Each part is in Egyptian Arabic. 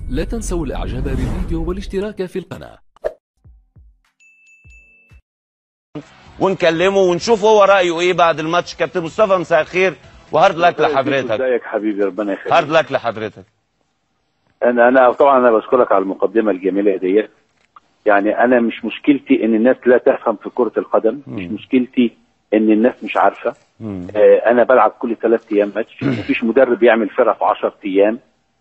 لا تنسوا الاعجاب بالفيديو والاشتراك في القناة ونكلمه ونشوف هو رايه ايه بعد الماتش كابتن مصطفى مساء الخير وهارد لك لحضرتك ازيك حبيبي ربنا يخليك هارد لك لحضرتك انا انا طبعا انا بشكرك على المقدمه الجميله ديت يعني انا مش مشكلتي ان الناس لا تفهم في كره القدم مش مشكلتي ان الناس مش عارفه آه انا بلعب كل ثلاث ايام ماتش مفيش مدرب يعمل فرقه في 10 ايام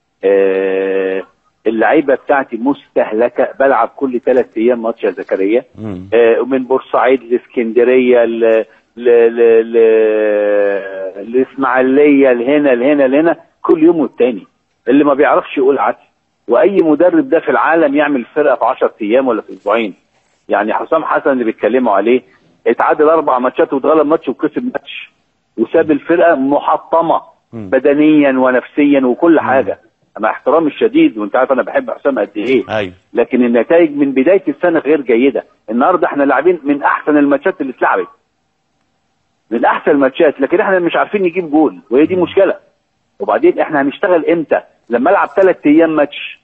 آه اللعيبه بتاعتي مستهلكه بلعب كل ثلاث ايام ماتش يا زكريا آه ومن بورسعيد لاسكندريه ل ل ل ل الاسماعيليه لهنا لهنا لهنا كل يوم والتاني اللي ما بيعرفش يقول عدل واي مدرب ده في العالم يعمل فرقه في 10 ايام ولا في اسبوعين يعني حسام حسن اللي بيتكلموا عليه اتعادل اربع ماتشات واتغلب ماتش وكسب ماتش وساب الفرقه محطمه بدنيا ونفسيا وكل حاجه مع احترامي الشديد وانت عارف انا بحب حسام قد ايه ايوه لكن النتائج من بدايه السنه غير جيده النهارده احنا لاعبين من احسن الماتشات اللي اتلعبت من احسن الماتشات لكن احنا مش عارفين نجيب جول وهي دي مشكله وبعدين احنا هنشتغل امتى لما العب ثلاث ايام ماتش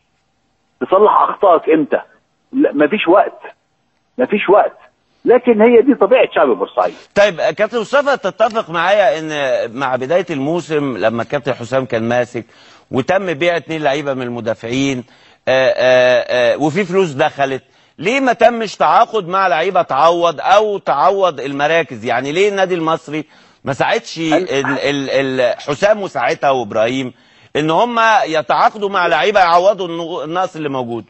تصلح اخطائك امتى لا مفيش وقت مفيش وقت لكن هي دي طبيعه شعب بورسعيد طيب كابتن مصطفى تتفق معايا ان مع بدايه الموسم لما الكابتن حسام كان ماسك وتم بيع اتنين لعيبه من المدافعين آآ آآ وفي فلوس دخلت ليه ما تمش تعاقد مع لعيبه تعوض او تعوض المراكز يعني ليه النادي المصري ما ساعدش ال- ال- ال- حسام وساعتها وابراهيم ان هم يتعاقدوا مع لعيبه يعوضوا النغ- النقص اللي موجود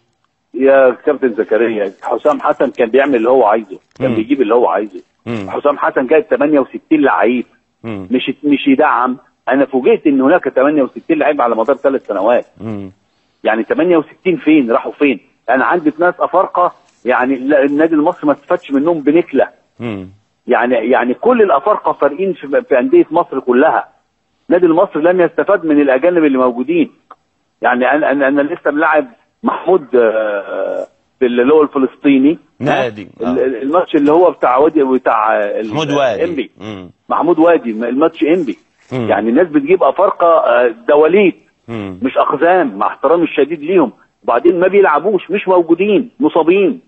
يا كابتن زكريا حسام حسن كان بيعمل اللي هو عايزه كان مم. بيجيب اللي هو عايزه مم. حسام حسن جايب 68 لعيب مم. مش مش يدعم انا فوجئت ان هناك 68 لعيب على مدار ثلاث سنوات مم. يعني 68 فين راحوا فين انا عندي ناس افارقه يعني لا- النادي المصري ما استفادش منهم بنكله مم. يعني يعني كل الافارقه فارقين في, في انديه مصر كلها النادي المصري لم يستفاد من الاجانب اللي موجودين يعني انا انا, أنا لسه ملاعب محمود آه، في اللي هو الفلسطيني نادي ال- آه. ال- الماتش اللي هو بتاع وادي بتاع ال- محمود وادي انبي مم. محمود وادي الماتش انبي مم. يعني الناس بتجيب افارقه آه، دواليب مم. مش اقزام مع احترامي الشديد ليهم وبعدين ما بيلعبوش مش موجودين مصابين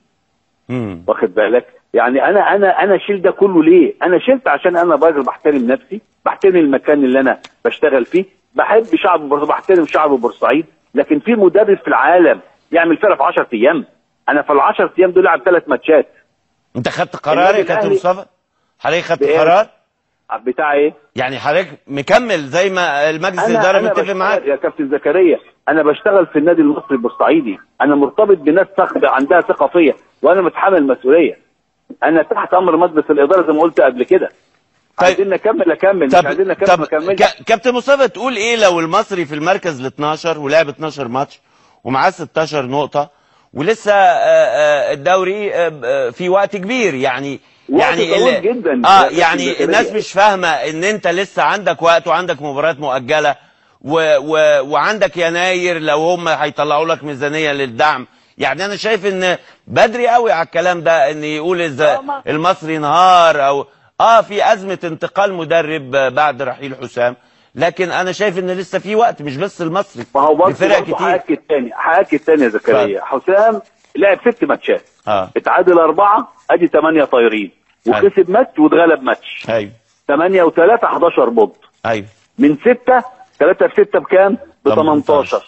مم. واخد بالك يعني انا انا انا شيل ده كله ليه انا شلت عشان انا راجل بحترم نفسي بحترم المكان اللي انا بشتغل فيه بحب شعب بورسعيد بحترم شعب بورسعيد لكن في مدرب في العالم يعمل فرقه في 10 ايام انا في ال 10 ايام دول لعب ثلاث ماتشات انت خدت قرار يا النادي كابتن الأهلي- مصطفى حضرتك خدت بإيه؟ قرار بتاع ايه يعني حضرتك مكمل زي ما المجلس الاداره متفق بشتغل معاك يا كابتن زكريا انا بشتغل في النادي المصري البورسعيدي انا مرتبط بناس ثق- عندها ثقه فيا وانا متحمل المسؤوليه انا تحت امر مجلس الاداره زي ما قلت قبل كده طيب. عايزين نكمل اكمل مش عايزين نكمل طب ما اكملش كا- كابتن مصطفى تقول ايه لو المصري في المركز ال 12 ولعب 12 ماتش ومعاه 16 نقطه ولسه آه، آه، الدوري آه، آه، في وقت كبير يعني وقت يعني طويل ال- جداً يا اه كابتن يعني زكريا. الناس مش فاهمه ان انت لسه عندك وقت وعندك مباريات مؤجله و و وعندك يناير لو هم هيطلعوا لك ميزانيه للدعم يعني انا شايف ان بدري قوي على الكلام ده ان يقول اذا آه، ما- المصري انهار او اه في ازمه انتقال مدرب بعد رحيل حسام لكن انا شايف ان لسه في وقت مش بس المصري ما هو برضه فرق برضه كتير هاكد تاني هاكد تاني يا زكريا حسام لعب ست ماتشات اه اتعادل اربعه ادي ثمانيه طايرين أيوة. وكسب ماتش واتغلب ماتش ايوه ثمانيه وثلاثه 11 بونت ايوه من سته ثلاثه في سته بكام؟ ب 18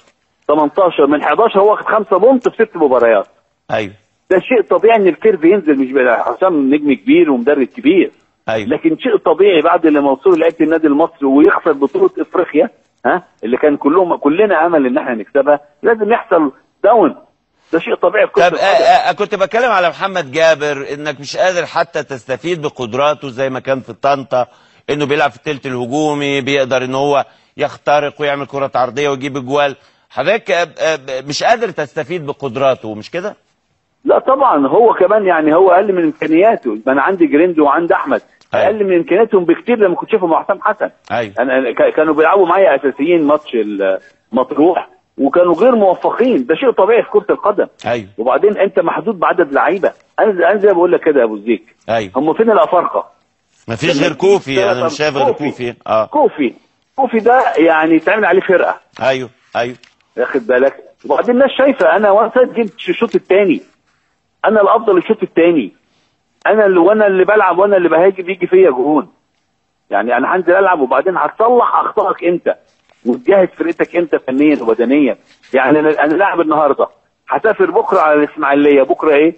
18 من 11 هو واخد خمسه بونت في ست مباريات ايوه ده شيء طبيعي ان الكيرف ينزل مش بقى حسام نجم كبير ومدرب كبير ايوه لكن شيء طبيعي بعد لما وصلوا لعيبه النادي المصري ويخسر بطوله افريقيا ها اللي كان كلهم كلنا امل ان احنا نكسبها لازم يحصل داون ده شيء طبيعي في كره طب آه القدم. آه كنت بتكلم على محمد جابر انك مش قادر حتى تستفيد بقدراته زي ما كان في طنطا انه بيلعب في الثلث الهجومي بيقدر ان هو يخترق ويعمل كرات عرضيه ويجيب اجوال حضرتك آه آه مش قادر تستفيد بقدراته مش كده؟ لا طبعا هو كمان يعني هو اقل من امكانياته ما انا عندي جريندي وعندي احمد أيوة. اقل من امكانياتهم بكتير لما كنت شايفهم مع حسام حسن ايوه انا ك- كانوا بيلعبوا معايا اساسيين ماتش المطروح وكانوا غير موفقين ده شيء طبيعي في كره القدم ايوه وبعدين انت محدود بعدد لعيبه انا انا زي ما بقول لك كده يا ابو زيك ايوه هم فين الافارقه ما فيش غير كوفي انا مش شايف غير كوفي اه كوفي كوفي ده يعني تعمل عليه فرقه ايوه ايوه واخد بالك وبعدين الناس شايفه انا وصلت جبت في الشوط الثاني انا الافضل الشوط الثاني انا اللي وانا اللي بلعب وانا اللي بهاجم بيجي فيا جون يعني انا هنزل العب وبعدين هتصلح اخطائك انت وتجهز فرقتك انت فنيا وبدنيا يعني انا انا لاعب النهارده هسافر بكره على الاسماعيليه بكره ايه؟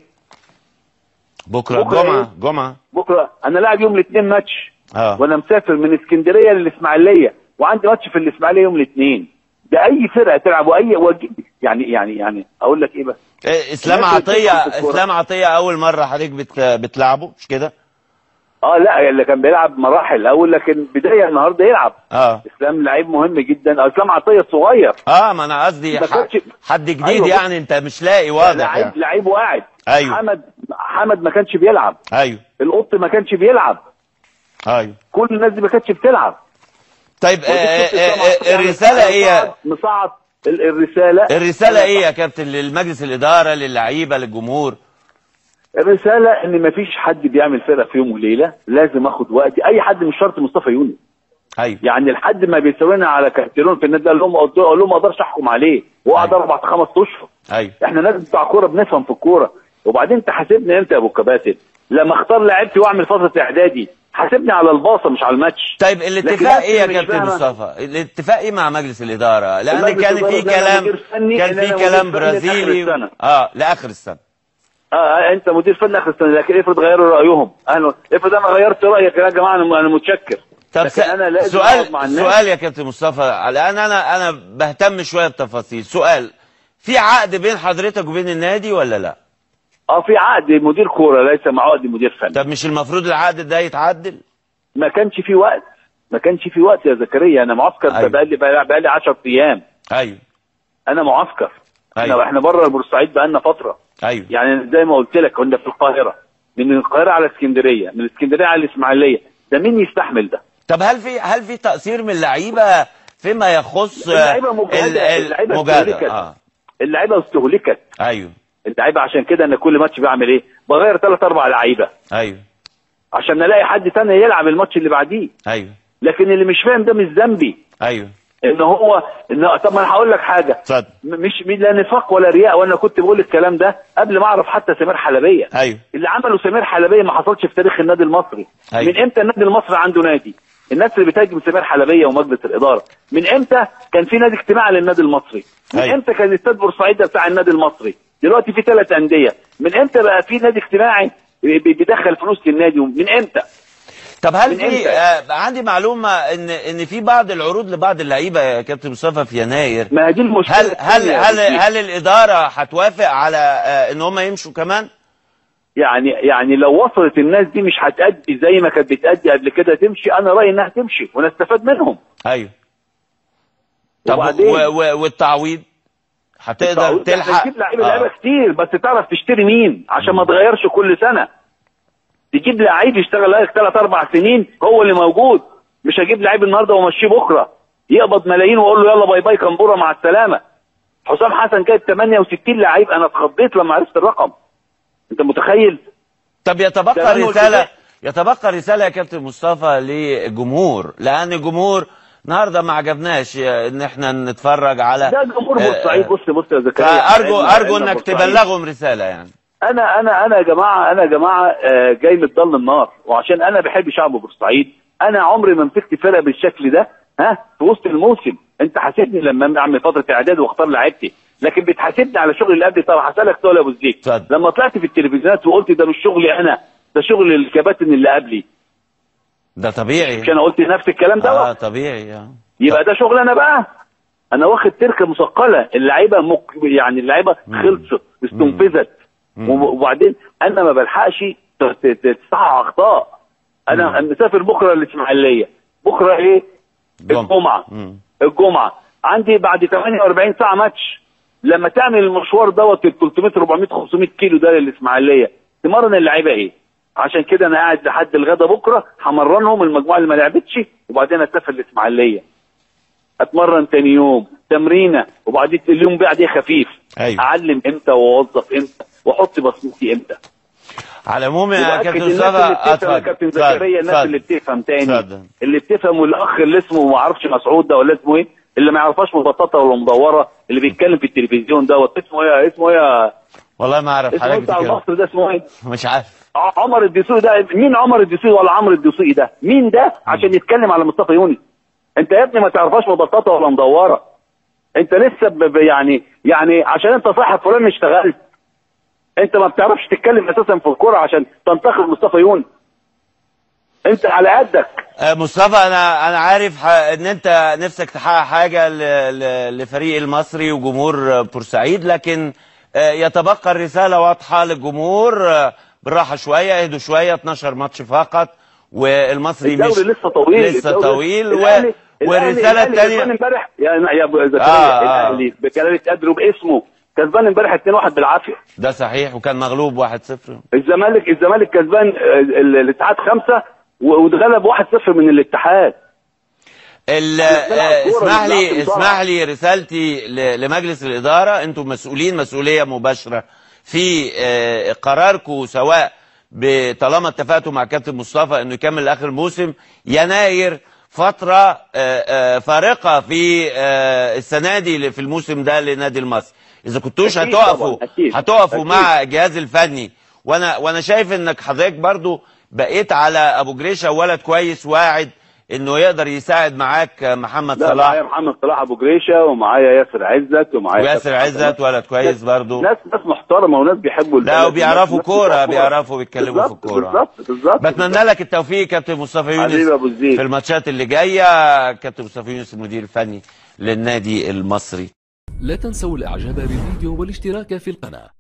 بكره بكرة جمعه إيه؟ جمعه بكره انا لاعب يوم الاثنين ماتش اه وانا مسافر من اسكندريه للاسماعيليه وعندي ماتش في الاسماعيليه يوم الاثنين ده اي فرقه تلعب واي وجي يعني يعني يعني اقول لك ايه بس إيه، اسلام الناس اللي عطيه بتفهم في الكورة. اسلام عطيه اول مره حضرتك بت... بتلعبه مش كده اه لا اللي كان بيلعب مراحل الاول لكن بدايه النهارده يلعب اه اسلام لعيب مهم جدا اسلام عطيه صغير اه ما انا قصدي ما ح... كانش- حد جديد أيوة، يعني انت مش لاقي واضح لعيب يعني. لعيب واعد أيوة. حمد حمد ما كانش بيلعب ايوه القط ما كانش بيلعب ايوه كل الناس دي ما كانتش بتلعب طيب آه، ودي آه، شفت آه، طبعاً آه، يعني الرساله ايه مصعد- مصعد ال- الرساله الرساله ايه يا كابتن للمجلس الاداره للعيبه للجمهور الرساله ان ما فيش حد بيعمل فرقه في يوم وليله لازم اخد وقتي اي حد مش شرط مصطفى يونس ايوه يعني لحد ما بيساوينا على كارتيرون في النادي ده، اقول لهم اقول لهم ما اقدرش احكم عليه وقعد أيوة. اربع خمس اشهر ايوه احنا ناس بتاع كوره بنفهم في الكوره وبعدين تحاسبني امتى يا ابو الكباتن لما اختار لعيبتي واعمل فتره اعدادي حاسبني على الباصه مش على الماتش طيب لكن الاتفاق الناس ايه يا اللي مش كابتن فاهمة- مصطفى الاتفاق ايه مع مجلس الاداره لان مجلس كان في الإدارة ده أنا كلام مدير فني، كان إن في أنا مدير كلام فني لآخر برازيلي السنة. اه لاخر السنه اه آه، انت مدير فني اخر السنه لكن افرض غيروا رايهم انا افرض انا غيرت رايك يا جماعه انا انا متشكر طب لكن س... انا لازم أقعد سؤال مع الناس. سؤال يا كابتن مصطفى لان انا انا بهتم شويه بتفاصيل سؤال في عقد بين حضرتك وبين النادي ولا لا اه في عقد مدير كوره ليس مع عقد مدير فني طب مش المفروض العقد ده يتعدل ما كانش في وقت ما كانش في وقت يا زكريا انا معسكر أيوة. أيوة. بقالي بقالي 10 ايام ايوه انا معسكر احنا أيوة. احنا بره بورسعيد بقالنا فتره ايوه يعني زي ما قلت لك كنا في القاهره من القاهره على اسكندريه من اسكندريه على الاسماعيليه ده مين يستحمل ده طب هل في هل في تقصير من اللعيبه فيما يخص اللعيبه مجهده ال- ال- اللعيبه مجهده استهلكت اه اللعيبه استهلكت ايوه اللعيبه عشان كده انا كل ماتش بعمل ايه بغير ثلاث اربع لعيبه ايوه عشان الاقي حد تاني يلعب الماتش اللي بعديه ايوه لكن اللي مش فاهم ده مش ذنبي ايوه ان هو ان طب ما انا هقول لك حاجه اتفضل م- مش مش لا نفاق ولا رياء وانا كنت بقول الكلام ده قبل ما اعرف حتى سمير حلبيه ايوه اللي عمله سمير حلبيه ما حصلش في تاريخ النادي المصري أيوة. من امتى النادي المصري عنده نادي الناس اللي بتهاجم سمير حلبيه ومجلس الاداره من امتى كان في نادي اجتماعي للنادي المصري من أيوة. امتى كان استاد بورسعيد ده بتاع النادي المصري دلوقتي في ثلاث انديه من امتى بقى في نادي اجتماعي بي- بيدخل فلوس للنادي من امتى طب هل من في إمتى؟ آه عندي معلومه ان ان في بعض العروض لبعض اللعيبه يا كابتن مصطفى في يناير ما هي دي المشكله هل هل الثانية يا هل أبو هل الاداره هتوافق على آه ان هم يمشوا كمان؟ يعني يعني لو وصلت الناس دي مش هتأدي زي ما كانت بتأدي قبل كده تمشي انا رايي انها تمشي ونستفاد منهم ايوه طب وبعدين؟ و و والتعويض هتقدر تعود- احنا تلحق تجيب لعيبه آه. لعيبه كتير بس تعرف تشتري مين عشان ما تغيرش كل سنه تجيب لعيب يشتغل لك ثلاث اربع سنين هو اللي موجود مش هجيب لعيب النهارده وامشيه بكره يقبض ملايين واقول له يلا باي باي كمبوره مع السلامه حسام حسن جايب 68 لعيب انا اتخضيت لما عرفت الرقم انت متخيل طب يتبقى ده أنا قلت رساله ده. يتبقى رساله يا كابتن مصطفى للجمهور لان الجمهور النهارده ما عجبناش ان احنا نتفرج على ده جمهور آه، بورسعيد بص بص يا زكريا فارجو إحنا- ارجو إحنا انك بورسعيد. تبلغهم رساله يعني انا انا انا يا جماعه انا يا جماعه آه، جاي من ضل النار وعشان انا بحب شعب بورسعيد انا عمري ما مسكت فرقه بالشكل ده ها في وسط الموسم انت حاسبني لما اعمل فتره اعداد واختار لعيبتي لكن بتحاسبني على شغل اللي قبلي طب هسالك سؤال يا ابو زيد اتفضل. لما طلعت في التلفزيونات وقلت ده مش شغلي انا ده شغل الكباتن اللي قبلي ده طبيعي مش انا قلت نفس الكلام ده اه طبيعي آه. يبقى ده شغل انا بقى انا واخد تركه مثقله اللعيبه مك... يعني اللعيبه خلصت استنفذت مم. وبعدين انا ما بلحقش ت- ت- ت- تصحح اخطاء انا مسافر بكره الاسماعيليه بكره ايه جمعة. الجمعه مم. الجمعه عندي بعد 48 ساعه ماتش لما تعمل المشوار دوت ال 300 400 500 كيلو ده للاسماعيليه تمرن اللعيبه ايه عشان كده انا قاعد لحد الغدا بكره همرنهم المجموعه اللي ما لعبتش وبعدين اسافر الاسماعيليه اتمرن تاني يوم تمرينه وبعدين اليوم بعديه خفيف أيوة. اعلم امتى واوظف امتى واحط بصمتي امتى على العموم يا وبأكد كابتن الناس مصطفى اللي بتفهم يا اتفضل كابتن اتفضل، زكريا الناس اتفضل. اللي بتفهم تاني اتفضل. اللي بتفهم والاخ اللي اسمه ما اعرفش مسعود ده ولا اسمه ايه اللي ما يعرفهاش مبططه ولا مدوره اللي بيتكلم في التلفزيون دوت اسمه ايه اسمه ايه والله ما اعرف اسمه إيه حضرتك بتاع بتتكلم مصر ده اسمه ايه مش عارف ع- عمر الدسوقي ده مين عمر الدسوقي ولا عمرو الدسوقي ده مين ده عشان يتكلم على مصطفى يونس انت يا ابني ما تعرفهاش مبططه ولا مدوره انت لسه ب- ب- يعني يعني عشان انت صاحب فلان اشتغلت انت ما بتعرفش تتكلم اساسا في الكوره عشان تنتقد مصطفى يونس انت على قدك آه، مصطفى انا انا عارف ح- ان انت نفسك تحقق حاجه ل- ل- لفريق المصري وجمهور آه، بورسعيد لكن آه، يتبقى الرساله واضحه للجمهور آه، بالراحه شويه اهدوا شويه 12 ماتش فقط والمصري الدوري مش لسه طويل لسه الدوري- طويل و... الأهلي- والرساله الأهلي كسبان الثانيه امبارح يا يا ابو زكريا آه، آه. الاهلي بجلاله قدره باسمه كسبان امبارح 2-1 بالعافيه ده صحيح وكان مغلوب 1-0 الزمالك الزمالك كسبان آه، ال- الاتحاد خمسه و- واتغلب 1-0 من الاتحاد ال- إحنا بنلعب آه، كورة، اسمح مش لي بنلعب بسرعة. اسمح لي رسالتي ل- لمجلس الاداره انتم مسؤولين مسؤوليه مباشره في آه، قراركم سواء ب- طالما اتفقتوا مع كابتن مصطفى انه يكمل لاخر الموسم يناير فتره آه، آه، فارقه في آه، السنه دي اللي في الموسم ده لنادي المصري اذا كنتوش أكيد هتقفوا طبعاً، أكيد. هتقفوا أكيد. مع الجهاز الفني وانا وانا شايف انك حضرتك برضو بقيت على ابو جريشه ولد كويس واعد انه يقدر يساعد معاك محمد لا معايا صلاح محمد صلاح ابو جريشه ومعايا ياسر عزت ومعايا وياسر كابتن عزت حسن. ولد كويس برضو ناس ناس محترمه وناس بيحبوا البلد لا وبيعرفوا وناس كوره بتوع بيعرفوا بيتكلموا في بالظبط، الكوره بالظبط بالظبط بتمنى لك التوفيق كابتن مصطفى يونس حبيبي أبو الزيد. في الماتشات اللي جايه كابتن مصطفى يونس المدير الفني للنادي المصري لا تنسوا الاعجاب بالفيديو والاشتراك في القناة